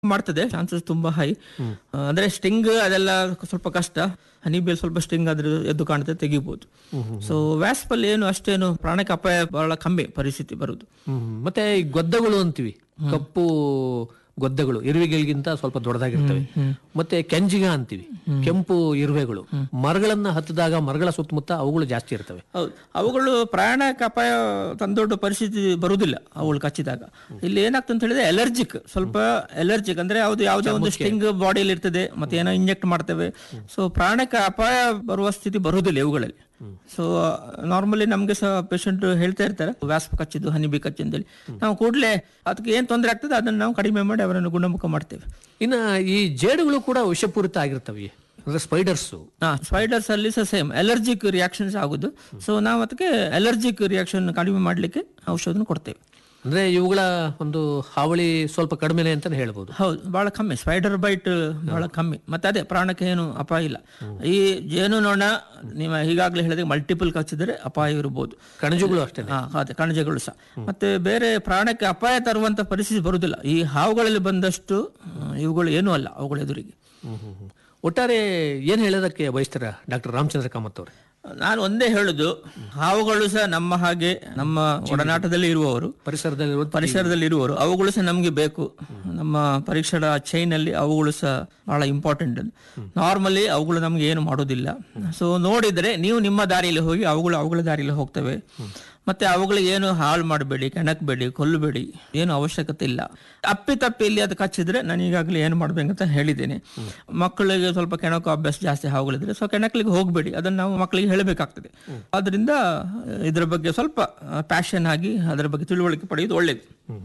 ಮಾಡ್ತದೆ ಚಾನ್ಸಸ್ ತುಂಬಾ ಹೈ ಅಂದ್ರೆ ಸ್ಟಿಂಗ್ ಅದೆಲ್ಲ ಸ್ವಲ್ಪ ಕಷ್ಟ ಹನಿಬೇಲ್ ಸ್ವಲ್ಪ ಸ್ಟಿಂಗ್ ಆದ್ರೆ ಎದ್ದು ಕಾಣುತ್ತೆ ತೆಗಿಬಹುದು ಸೊ ವ್ಯಾಸ್ಪಲ್ ಏನು ಅಷ್ಟೇನು ಪ್ರಾಣಕ್ಕೆ ಅಪಾಯ ಬಹಳ ಕಮ್ಮಿ ಪರಿಸ್ಥಿತಿ ಬರುದು ಹ್ಮ್. ಮತ್ತೆ ಈ ಗೊದ್ದಗಳು ಅಂತೀವಿ ಕಪ್ಪು ಗೊದ್ದಗಳು ಇರುವೆಗಳಿಗಿಂತ ಸ್ವಲ್ಪ ದೊಡ್ಡದಾಗಿರ್ತವೆ ಮತ್ತೆ ಕೆಂಜಿಗ ಅಂತೀವಿ ಕೆಂಪು ಇರುವೆಗಳು ಮರಗಳನ್ನ ಹತ್ತಿದಾಗ ಮರಗಳ ಸುತ್ತಮುತ್ತ ಅವುಗಳು ಜಾಸ್ತಿ ಇರ್ತವೆ ಹೌದು ಅವುಗಳು ಪ್ರಾಣಕ್ಕೆ ಅಪಾಯ ತಂದೊಡ್ಡ ಪರಿಸ್ಥಿತಿ ಬರುವುದಿಲ್ಲ ಅವುಗಳು ಕಚ್ಚಿದಾಗ ಇಲ್ಲಿ ಏನಾಗ್ತದೆ ಅಂತ ಹೇಳಿದ್ರೆ ಎಲರ್ಜಿಕ್ ಸ್ವಲ್ಪ ಎಲರ್ಜಿಕ್ ಅಂದ್ರೆ ಯಾವ್ದು ಯಾವುದೇ ಒಂದು ಸ್ಟಿಂಗ್ ಬಾಡಿಯಲ್ಲಿ ಇರ್ತದೆ ಮತ್ತೆ ಏನೋ ಇಂಜೆಕ್ಟ್ ಮಾಡ್ತೇವೆ ಸೊ ಪ್ರಾಣಕ್ಕೆ ಅಪಾಯ ಬರುವ ಸ್ಥಿತಿ ಬರುವುದಿಲ್ಲ ಇವುಗಳಲ್ಲಿ ಸೊ ನಾರ್ಮಲಿ ನಮ್ಗೆ ಸಹ ಪೇಷಂಟ್ ಹೇಳ್ತಾ ಇರ್ತಾರೆ ವ್ಯಾಸ್ಪ ಕಚ್ಚಿದ್ದು ಹನಿಬಿ ಕಚ್ಚಿಂದಲ್ಲಿ ನಾವು ಕೂಡಲೇ ಅದಕ್ಕೆ ಏನ್ ತೊಂದರೆ ಆಗ್ತದೆ ಅದನ್ನು ನಾವು ಕಡಿಮೆ ಮಾಡಿ ಅವರನ್ನು ಗುಣಮುಖ ಮಾಡ್ತೇವೆ ಇನ್ನ ಈ ಜೇಡುಗಳು ಕೂಡ ವಿಷಪೂರಿತ ಆಗಿರ್ತವೆ ಅಂದ್ರೆ ಸ್ಪೈಡರ್ಸ್ ಹಾ ಸ್ಪೈಡರ್ಸ್ ಅಲ್ಲಿ ಸಹ ಸೇಮ್ ಅಲರ್ಜಿಕ್ ರಿಯಾಕ್ಷನ್ಸ್ ಆಗುದು ಸೊ ನಾವು ಅದಕ್ಕೆ ಅಲರ್ಜಿಕ್ ರಿಯಾಕ್ಷನ್ ಕಡಿಮೆ ಮಾಡ್ಲಿಕ್ಕೆ ಔಷಧನ ಕೊಡ್ತೇವೆ ಅಂದ್ರೆ ಇವುಗಳ ಒಂದು ಹಾವಳಿ ಸ್ವಲ್ಪ ಕಡಿಮೆನೆ ಅಂತಾನೆ ಹೇಳ್ಬೋದು ಹೌದು ಬಹಳ ಕಮ್ಮಿ ಸ್ಪೈಡರ್ ಬೈಟ್ ಬಹಳ ಕಮ್ಮಿ ಮತ್ತೆ ಅದೇ ಪ್ರಾಣಕ್ಕೆ ಏನು ಅಪಾಯ ಇಲ್ಲ ಈ ಜೇನು ನೊಣ ನೀವು ಈಗಾಗಲೇ ಹೇಳಿದ್ರೆ ಮಲ್ಟಿಪಲ್ ಕಚ್ಚಿದ್ರೆ ಅಪಾಯ ಇರಬಹುದು ಕಣಜಗಳು ಅಷ್ಟೇ ಹಾ ಅದೇ ಕಣಜಗಳು ಸಹ ಮತ್ತೆ ಬೇರೆ ಪ್ರಾಣಕ್ಕೆ ಅಪಾಯ ತರುವಂತ ಪರಿಸ್ಥಿತಿ ಬರುವುದಿಲ್ಲ ಈ ಹಾವುಗಳಲ್ಲಿ ಬಂದಷ್ಟು ಆ, ಇವುಗಳು ಏನೂ ಅಲ್ಲ ಅವುಗಳ ಎದುರಿಗೆ ಒಟ್ಟಾರೆ ಏನ್ ಹೇಳೋದಕ್ಕೆ ಬಯಸ್ತಾರ ಡಾಕ್ಟರ್ ರಾಮಚಂದ್ರ ಕಾಮತ್ ಅವ್ರೆ ನಾನು ಒಂದೇ ಹೇಳುದು ಹಾವುಗಳು ಸಹ ನಮ್ಮ ಹಾಗೆ ನಮ್ಮ ಒಡನಾಟದಲ್ಲಿ ಇರುವವರು ಪರಿಸರದಲ್ಲಿರುವ ಪರಿಸರದಲ್ಲಿ ಇರುವವರು ಅವುಗಳು ಸಹ ನಮಗೆ ಬೇಕು ನಮ್ಮ ಪರೀಕ್ಷೆಗಳ ಚೈನ್ ಅಲ್ಲಿ ಅವುಗಳು ಸಹ ಬಹಳ ಇಂಪಾರ್ಟೆಂಟ್ ನಾರ್ಮಲಿ ಅವುಗಳು ನಮ್ಗೆ ಏನು ಮಾಡೋದಿಲ್ಲ ಸೊ ನೋಡಿದ್ರೆ ನೀವು ನಿಮ್ಮ ದಾರಿಯಲ್ಲಿ ಹೋಗಿ ಅವುಗಳು ಅವುಗಳ ದಾರಿಯಲ್ಲಿ ಹೋಗ್ತವೆ ಮತ್ತೆ ಅವುಗಳಿಗೆ ಏನು ಹಾಳು ಮಾಡಬೇಡಿ ಕೆಣಕಬೇಡಿ ಕೊಲ್ಲಬೇಡಿ ಏನು ಅವಶ್ಯಕತೆ ಇಲ್ಲ ಅಪ್ಪಿ ತಪ್ಪಿ ಇಲ್ಲಿ ಅದು ಕಚ್ಚಿದ್ರೆ ನಾನು ಈಗಾಗಲೇ ಏನು ಮಾಡ್ಬೇಕಂತ ಹೇಳಿದ್ದೇನೆ ಮಕ್ಕಳಿಗೆ ಸ್ವಲ್ಪ ಕೆಣಕು ಅಭ್ಯಾಸ ಜಾಸ್ತಿ ಹಾವುಗಳಿದ್ರೆ ಸೊ ಕೆಣಕಲಿಗೆ ಹೋಗಬೇಡಿ ಅದನ್ನು ನಾವು ಮಕ್ಕಳಿಗೆ ಹೇಳಬೇಕಾಗ್ತದೆ ಅದರಿಂದ ಇದರ ಬಗ್ಗೆ ಸ್ವಲ್ಪ ಪ್ಯಾಷನ್ ಆಗಿ ಅದರ ಬಗ್ಗೆ ತಿಳುವಳಿಕೆ ಪಡೆಯುವುದು ಒಳ್ಳೆಯದು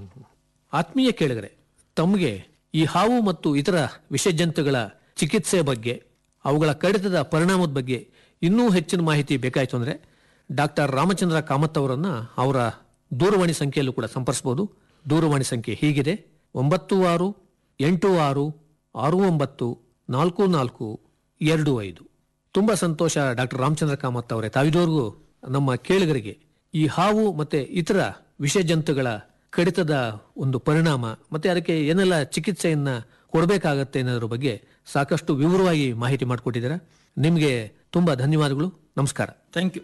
ಆತ್ಮೀಯ ಕೇಳಿದರೆ ತಮಗೆ ಈ ಹಾವು ಮತ್ತು ಇತರ ವಿಷಜಂತುಗಳ ಚಿಕಿತ್ಸೆ ಬಗ್ಗೆ ಅವುಗಳ ಕಡಿತದ ಪರಿಣಾಮದ ಬಗ್ಗೆ ಇನ್ನೂ ಹೆಚ್ಚಿನ ಮಾಹಿತಿ ಬೇಕಾಯಿತು ಅಂದರೆ ಡಾಕ್ಟರ್ ರಾಮಚಂದ್ರ ಕಾಮತ್ ಅವರನ್ನ ಅವರ ದೂರವಾಣಿ ಸಂಖ್ಯೆಯಲ್ಲೂ ಕೂಡ ಸಂಪರ್ಸಬಹುದು ದೂರವಾಣಿ ಸಂಖ್ಯೆ ಹೀಗಿದೆ ಒಂಬತ್ತು ಆರು ಎಂಟು ಆರು ಆರು ಒಂಬತ್ತು ನಾಲ್ಕು ನಾಲ್ಕು ಎರಡು ಐದು ತುಂಬಾ ಸಂತೋಷ ಡಾಕ್ಟರ್ ರಾಮಚಂದ್ರ ಕಾಮತ್ ಅವರೇ ತಾವಿದವರೆಗೂ ನಮ್ಮ ಕೇಳಿಗರಿಗೆ ಈ ಹಾವು ಮತ್ತೆ ಇತರ ವಿಷಜಂತುಗಳ ಕಡಿತದ ಒಂದು ಪರಿಣಾಮ ಮತ್ತೆ ಅದಕ್ಕೆ ಏನೆಲ್ಲ ಚಿಕಿತ್ಸೆಯನ್ನ ಕೊಡಬೇಕಾಗತ್ತೆ ಅನ್ನೋದ್ರ ಬಗ್ಗೆ ಸಾಕಷ್ಟು ವಿವರವಾಗಿ ಮಾಹಿತಿ ಮಾಡಿಕೊಟ್ಟಿದ್ದೀರಾ ನಿಮಗೆ ತುಂಬಾ ಧನ್ಯವಾದಗಳು ನಮಸ್ಕಾರ ಥ್ಯಾಂಕ್ ಯು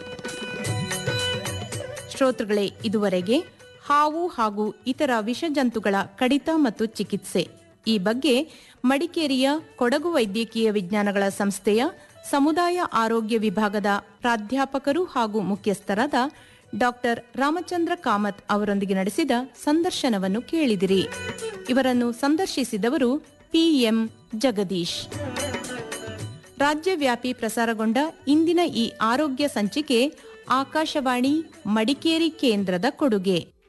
ಶ್ರೋತೃಗಳೇ ಇದುವರೆಗೆ ಹಾವು ಹಾಗೂ ಇತರ ವಿಷಜಂತುಗಳ ಕಡಿತ ಮತ್ತು ಚಿಕಿತ್ಸೆ ಈ ಬಗ್ಗೆ ಮಡಿಕೇರಿಯ ಕೊಡಗು ವೈದ್ಯಕೀಯ ವಿಜ್ಞಾನಗಳ ಸಂಸ್ಥೆಯ ಸಮುದಾಯ ಆರೋಗ್ಯ ವಿಭಾಗದ ಪ್ರಾಧ್ಯಾಪಕರು ಹಾಗೂ ಮುಖ್ಯಸ್ಥರಾದ ಡಾಕ್ಟರ್ ರಾಮಚಂದ್ರ ಕಾಮತ್ ಅವರೊಂದಿಗೆ ನಡೆಸಿದ ಸಂದರ್ಶನವನ್ನು ಕೇಳಿದಿರಿ ಇವರನ್ನು ಸಂದರ್ಶಿಸಿದವರು ಪಿಎಂ ಜಗದೀಶ್ ರಾಜ್ಯವ್ಯಾಪಿ ಪ್ರಸಾರಗೊಂಡ ಇಂದಿನ ಈ ಆರೋಗ್ಯ ಸಂಚಿಕೆ ಆಕಾಶವಾಣಿ ಮಡಿಕೇರಿ ಕೇಂದ್ರದ ಕೊಡುಗೆ